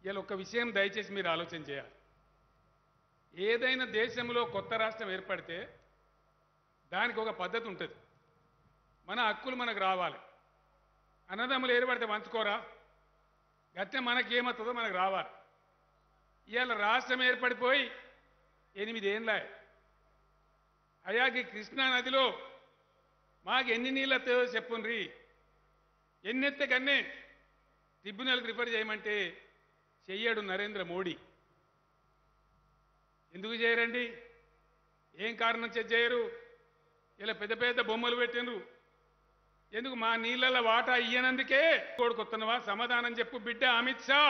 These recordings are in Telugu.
ఇలా ఒక విషయం దయచేసి మీరు ఆలోచన చేయాలి ఏదైనా దేశంలో కొత్త రాష్ట్రం ఏర్పడితే దానికి ఒక పద్ధతి ఉంటుంది మన హక్కులు మనకు రావాలి అన్నదమ్ములు ఏర్పడితే పంచుకోరా గట్టే మనకి ఏమవుతుందో మనకు రావాలి ఇవాళ రాష్ట్రం ఏర్పడిపోయి ఎనిమిదేళ్ళ అయాకి కృష్ణా నదిలో మాకు ఎన్ని నీళ్ళతో చెప్పుండ్రి ఎన్నెత్తే కన్నే ట్రిబ్యునల్కి రిఫర్ చేయమంటే చెయ్యడు నరేంద్ర మోడీ ఎందుకు చేయరండి ఏం కారణం చేత చేయరు ఇలా పెద్ద పెద్ద బొమ్మలు పెట్టినరు ఎందుకు మా నీళ్ళ వాటా ఇయ్యనందుకే కొడుకొస్తున్నవా సమాధానం చెప్పు బిడ్డ అమిత్ షా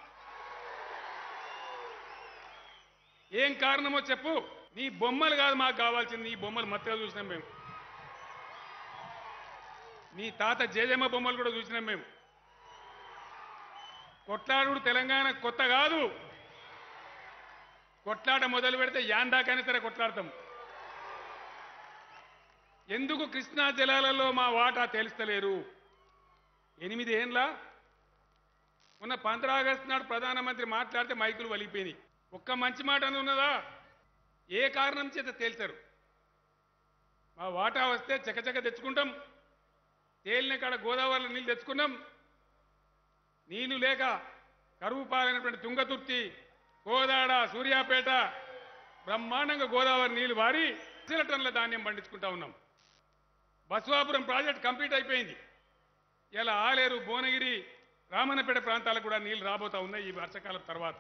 ఏం కారణమో చెప్పు నీ బొమ్మలు కాదు మాకు కావాల్సింది నీ బొమ్మలు మత్తగా చూసినాం మేము నీ తాత జేజమ్మ బొమ్మలు కూడా చూసినాం మేము కొట్లాడు తెలంగాణ కొత్త కాదు కొట్లాట మొదలు పెడితే యాండాకైనా సరే కొట్లాడతాం ఎందుకు కృష్ణా జలాలలో మా వాటా తెలుస్తలేరు ఎనిమిది ఏండ్ల మొన్న పంద్రా ఆగస్టు నాడు ప్రధానమంత్రి మాట్లాడితే మైకులు వలిగిపోయినాయి ఒక్క మంచి మాట అని ఉన్నదా ఏ కారణం చేత తేల్చారు మా వాటా వస్తే చకచక తెచ్చుకుంటాం తేలిన కాడ గోదావరిలో నీళ్ళు తెచ్చుకున్నాం నీళ్లు లేక కరువు పాలైనటువంటి తుంగతుర్తి కోదాడ సూర్యాపేట బ్రహ్మాండంగా గోదావరి నీళ్లు వారి లక్షల టన్నుల ధాన్యం పండించుకుంటా ఉన్నాం బసవాపురం ప్రాజెక్ట్ కంప్లీట్ అయిపోయింది ఇలా ఆలేరు భువనగిరి రామన్నపేట ప్రాంతాలకు కూడా నీళ్లు రాబోతా ఉన్నాయి ఈ వర్షాకాలం తర్వాత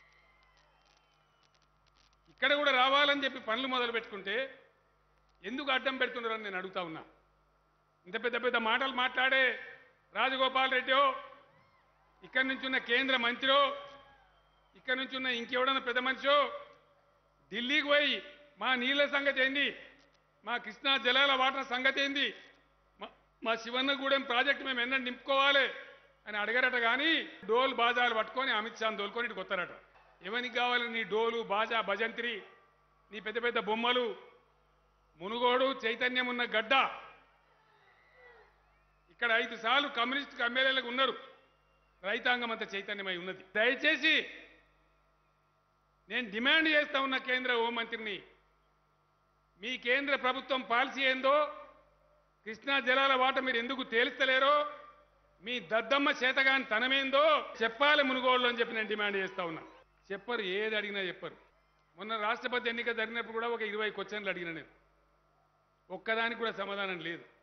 ఇక్కడ కూడా రావాలని చెప్పి పనులు మొదలు పెట్టుకుంటే ఎందుకు అడ్డం పెడుతున్నారని నేను అడుగుతా ఉన్నా ఇంత పెద్ద పెద్ద మాటలు మాట్లాడే రాజగోపాల్ రెడ్డో ఇక్కడి నుంచి ఉన్న కేంద్ర మంత్రో ఇక్కడి నుంచి ఉన్న ఇంకెవడన్నా పెద్ద మనిషో ఢిల్లీకి పోయి మా నీళ్ళ సంగతి ఏంది మా కృష్ణా జలాల వాటర్ సంగతి ఏంది మా- మా శివన్నగూడెం ప్రాజెక్టు మేము ఎన్న నింపుకోవాలి అని అడగరట కానీ డోల్ బాజాలు పట్టుకొని అమిత్ షాని దోలుకొని ఇటు కొత్తారట ఎవరికి కావాలి నీ డోలు బాజా భజంత్రి నీ పెద్ద పెద్ద బొమ్మలు మునుగోడు చైతన్యం ఉన్న గడ్డ ఇక్కడ ఐదు సార్లు కమ్యూనిస్ట్ ఎమ్మెల్యేలకు ఉన్నారు రైతాంగం అంత చైతన్యమై ఉన్నది దయచేసి నేను డిమాండ్ చేస్తా ఉన్న కేంద్ర హోంమంత్రిని మీ కేంద్ర ప్రభుత్వం పాలసీ ఏందో కృష్ణా జలాల వాట మీరు ఎందుకు తేల్స్తలేరో మీ దద్దమ్మ చేతగాని తనమేందో చెప్పాలి మునుగోళ్ళు అని చెప్పి నేను డిమాండ్ చేస్తా ఉన్నా చెప్పరు ఏది అడిగినా చెప్పరు మొన్న రాష్ట్రపతి ఎన్నిక జరిగినప్పుడు కూడా ఒక ఇరవై క్వశ్చన్లు అడిగిన నేను ఒక్కదానికి కూడా సమాధానం లేదు